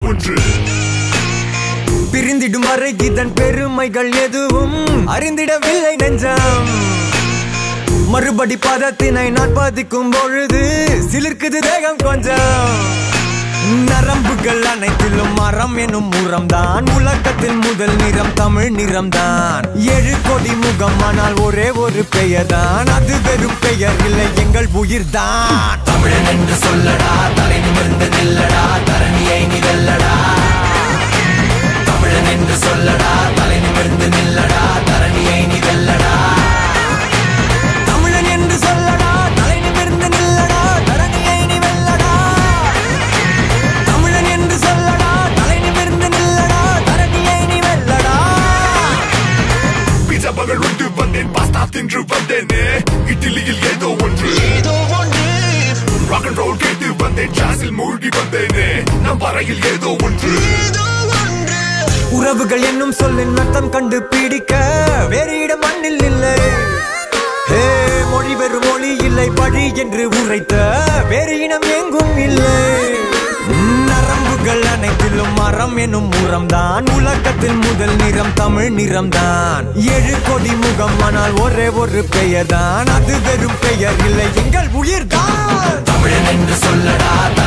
ஒன்று பிரிந்திடும் வரை இதன் பெருமைகள் எதுவும் அறிந்திடவில்லை நெஞ்சம் மறுபடி பதத்தினை நான் பதிக்கும் பொழுது சிலிர்க்குது தேகம் கொஞ்சம் நரம்புகள் அனைத்திலும் மரம் எனும் முரம்தான் உலகத்தில் முதல் நிறம் தமிழ் நிறம்தான் ஏழு கோடி முகம் ஆனால் ஒரே ஒரு பெயர் தான் அது வெறும் பெயர் இல்லை எங்கள் உயிர்தான் தமிழன் என்று சொல்லடா தலை நிமிர்ந்து நில்லடா தரணியை நிதல்லடா தமிழன் என்று சொல்லடா தலை நிமிர்ந்து நில்லடா தரணியை நிதல்லடா தமிழன் என்று சொல்லடா தலை நிமிர்ந்து நில்லடா தரணியை நீ வெல்லடா தமிழன் என்று சொல்லடா தலை நிமிர்ந்து நில்லடா தரணியை நீ வெல்லடா பீஜா பகல் உண்டு வந்தேன் பாஸ்தா தின்று வந்தேனே இட்லியில் ஏதோ ஒன்று ராக் அண்ட் ரோல் கேட்டு வந்தேன் ஜாஸில் மூழ்கி வந்தேனே நம் வரையில் ஏதோ ஒன்று உறவுகள் என்னும் சொல்லின் அர்த்தம் கண்டு பிடிக்க வேறு இடம் மண்ணில் இல்லை ஹே மொழி வெறும் மொழி இல்லை பழி என்று உரைத்த வேறு இனம் எங்கும் இல்லை நரம்புகள் அனைத்திலும் மரம் எனும் முரம்தான் உலகத்தில் முதல் நிறம் தமிழ் நிறம்தான் ஏழு கோடி முகம் ஆனால் ஒரே ஒரு பெயர் தான் அது வெறும் பெயர் இல்லை எங்கள் உயிர்தான் தமிழன் என்று சொல்லடா